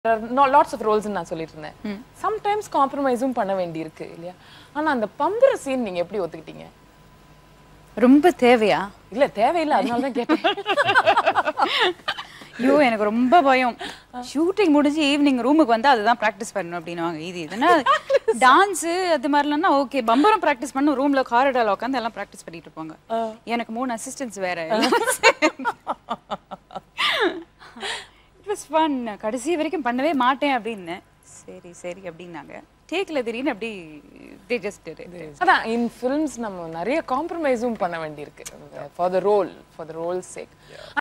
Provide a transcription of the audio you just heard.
lots of Rolle's நான் சொல்லிட்டு இருந்தேன் சம்டைம்ஸ் காம்ப்ரமைஸும் பண்ண வேண்டியிருக்கு இல்லையா ஆனா அந்த பம்புற சீன் நீங்க எப்படி ஒத்துக்கிட்டீங்க ரொம்ப தேவையா இல்ல தேவையில்லை அதனால தான் கேட்டேன் ஐயோ எனக்கு ரொம்ப பயம் ஷூட்டிங் முடிஞ்சு ஈவினிங் ரூமுக்கு வந்து அதுதான் ப்ராக்டிஸ் பண்ணணும் அப்படின்னுவாங்க இது இதுனா டான்ஸ் அது மாதிரிலாம் ஓகே பம்பரம் ப்ராக்டிஸ் பண்ணணும் ரூம்ல காரிடார்ல உட்காந்து எல்லாம் ப்ராக்டிஸ் பண்ணிட்டு இருப்பாங்க எனக்கு மூணு அசிஸ்டன்ஸ் வேற இட் வாஸ் ஃபன் கடைசி வரைக்கும் பண்ணவே மாட்டேன் அப்படின்னேன் சரி சரி அப்படின்னாங்க டேக்ல திடீர்னு அப்படி தே ஜஸ்ட் அதான் இன் ஃபிலிம்ஸ் நம்ம நிறைய காம்ப்ரமைஸும் பண்ண வேண்டியிருக்கு for the role for the role sake